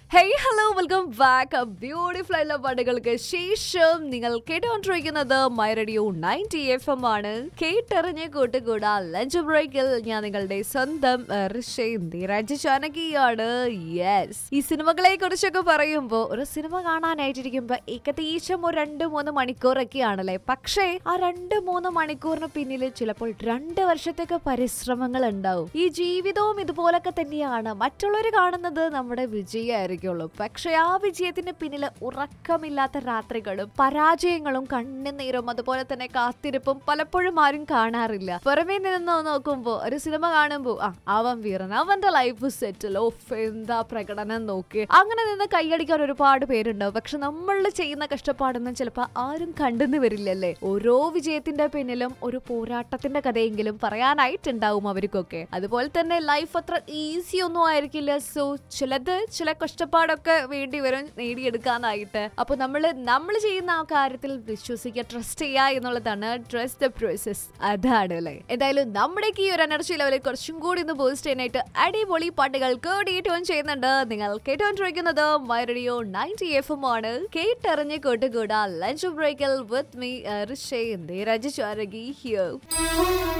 hey hello welcome back beautiful ആയിട്ടുള്ള പാട്ടുകൾക്ക് ശേഷം നിങ്ങൾ കേട്ടുകൊണ്ടിരിക്കുന്നത് my radio ninety F M ആണ് കേട്ടറിഞ്ഞ് കൂട്ടുകൂടാ ലഞ്ച് ബ്രേക്കിൽ ഞാൻ നിങ്ങളുടെ സ്വന്തം ഋഷേന്തി രാജചാനകിയാണ് യെസ് ഈ സിനിമകളെ കുറിച്ചൊക്കെ പറയുമ്പോൾ ഒരു സിനിമ കാണാനായിട്ടിരിക്കുമ്പോ ഏകദേശം ഒരു രണ്ട് മൂന്ന് മണിക്കൂറൊക്കെയാണല്ലേ പക്ഷേ ആ രണ്ട് മൂന്ന് മണിക്കൂറിന് പിന്നിൽ ചിലപ്പോൾ രണ്ട് വർഷത്തേക്ക് പരിശ്രമങ്ങൾ ഉണ്ടാവും ഈ ജീവിതവും ഇതുപോലൊക്കെ തന്നെയാണ് മറ്റുള്ളവർ കാണുന്നത് നമ്മുടെ വിജയമായിരിക്കുള്ളൂ പക്ഷെ ആ വിജയത്തിന് പിന്നിൽ ഉറക്കമില്ലാത്ത രാത്രികളും പരാജയങ്ങളും കണ്ണുനീരും അതുപോലെ തന്നെ കാത്തിരിപ്പും പലപ്പോഴും ആരും കാണാറില്ല പുറമേ നിന്ന് നോക്കുമ്പോൾ ഒരു സിനിമ കാണുമ്പോൾ ആ അവൻ വീറൻ അവന്റെ ലൈഫ് സെറ്റിൽ ഓഫ് എന്താ പ്രകടനം നോക്കി അങ്ങനെ നിന്ന് കൈയടിക്കാൻ ഒരുപാട് പേരുണ്ടാവും പക്ഷെ നമ്മൾ ചെയ്യുന്ന കഷ്ടപ്പാടൊന്നും ചിലപ്പോൾ ആരും കണ്ടെന്ന് വരില്ലല്ലേ ഓരോ വിജയത്തിന്റെ പിന്നിലും ഒരു പോരാട്ടത്തിന്റെ കഥയെങ്കിലും പറയാനായിട്ടുണ്ടാവും അവർക്കൊക്കെ അതുപോലെ തന്നെ ലൈഫ് അത്ര ഈസി ഒന്നും ആയിരിക്കില്ല സോ ചിലത് ചില കഷ്ടപ്പാടൊക്കെ വേണ്ടി വരും നേടിയെടുക്കാനായിട്ട് അപ്പൊ നമ്മൾ നമ്മൾ ചെയ്യുന്ന ആ കാര്യത്തിൽ വിശ്വസിക്കുക ട്രസ്റ്റ് ചെയ്യുക എന്നുള്ളതാണ് ട്രസ്റ്റ് ദ പ്രോസസ് അതാണ് അല്ലേ എന്തായാലും നമ്മുടെയൊക്കെ ഈ ഒരു എനർജി ലെവലിൽ കുറച്ചും കൂടി ഒന്ന് ബൂസ്റ്റ് ചെയ്യാനായിട്ട് അടിപൊളി പാട്ടുകൾ കേടി ട്യൂൺ ചെയ്യുന്നുണ്ട് നിങ്ങൾ കേട്ടുകൊണ്ടിരിക്കുന്നത് my radio ninety F M ആണ് കേട്ടറിഞ്ഞ് കൂട്ടുകൂടാ ലഞ്ച് ബ്രേക്കിൽ വിത്ത് മീ ഋഷേ രജ ഹിയർ